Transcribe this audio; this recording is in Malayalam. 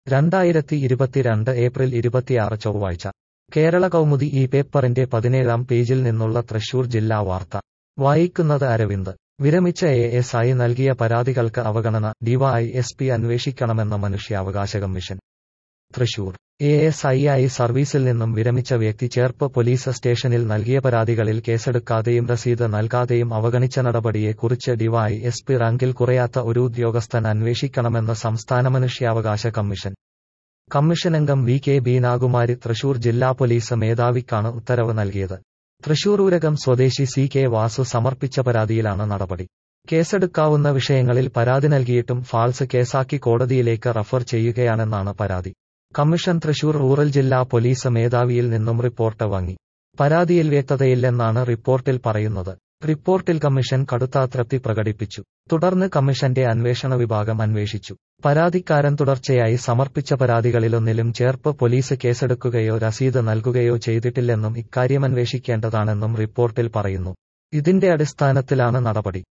രണ്ടായിരത്തി ഇരുപത്തിരണ്ട് ഏപ്രിൽ ഇരുപത്തിയാറ് ചൊവ്വാഴ്ച കേരള കൗമുദി ഈ പേപ്പറിന്റെ പതിനേഴാം പേജിൽ നിന്നുള്ള തൃശൂർ ജില്ലാ വാർത്ത വായിക്കുന്നത് അരവിന്ദ് വിരമിച്ച എ എസ് ഐ നൽകിയ പരാതികൾക്ക് അവഗണന ഡിവൈഎസ്പി അന്വേഷിക്കണമെന്ന മനുഷ്യാവകാശ commission Thrissur A S I ആയി സർവീസിൽ നിന്നും വിരമിച്ച വ്യക്തി ചേർപ്പ് പോലീസ് സ്റ്റേഷനിൽ നൽകിയ പരാതികളിൽ കേസെടുക്കാതെയും രസീത് നൽകാതെയും അവഗണിച്ച നടപടിയെക്കുറിച്ച് ഡിവൈഎസ്പി റാങ്കിൽ കുറയാത്ത ഒരു ഉദ്യോഗസ്ഥൻ അന്വേഷിക്കണമെന്ന് സംസ്ഥാന മനുഷ്യാവകാശ കമ്മീഷൻ കമ്മീഷനംഗം വി കെ ബീനാകുമാരി തൃശൂർ ജില്ലാ പോലീസ് മേധാവിക്കാണ് ഉത്തരവ് നൽകിയത് തൃശൂർ ഊരകം സ്വദേശി സി കെ വാസു സമർപ്പിച്ച പരാതിയിലാണ് നടപടി കേസെടുക്കാവുന്ന വിഷയങ്ങളിൽ പരാതി നൽകിയിട്ടും ഫാൾസ് കേസാക്കി കോടതിയിലേക്ക് റഫർ ചെയ്യുകയാണെന്നാണ് പരാതി കമ്മീഷൻ തൃശൂർ റൂറൽ ജില്ലാ പോലീസ് മേധാവിയിൽ നിന്നും റിപ്പോർട്ട് വാങ്ങി പരാതിയിൽ വ്യക്തതയില്ലെന്നാണ് റിപ്പോർട്ടിൽ പറയുന്നത് റിപ്പോർട്ടിൽ കമ്മീഷൻ കടുത്ത അതൃപ്തി പ്രകടിപ്പിച്ചു തുടർന്ന് കമ്മീഷന്റെ അന്വേഷണ വിഭാഗം അന്വേഷിച്ചു പരാതിക്കാരൻ തുടർച്ചയായി സമർപ്പിച്ച പരാതികളിലൊന്നിലും ചേർപ്പ് പോലീസ് കേസെടുക്കുകയോ രസീത് നൽകുകയോ ചെയ്തിട്ടില്ലെന്നും ഇക്കാര്യം അന്വേഷിക്കേണ്ടതാണെന്നും റിപ്പോർട്ടിൽ പറയുന്നു ഇതിന്റെ അടിസ്ഥാനത്തിലാണ് നടപടി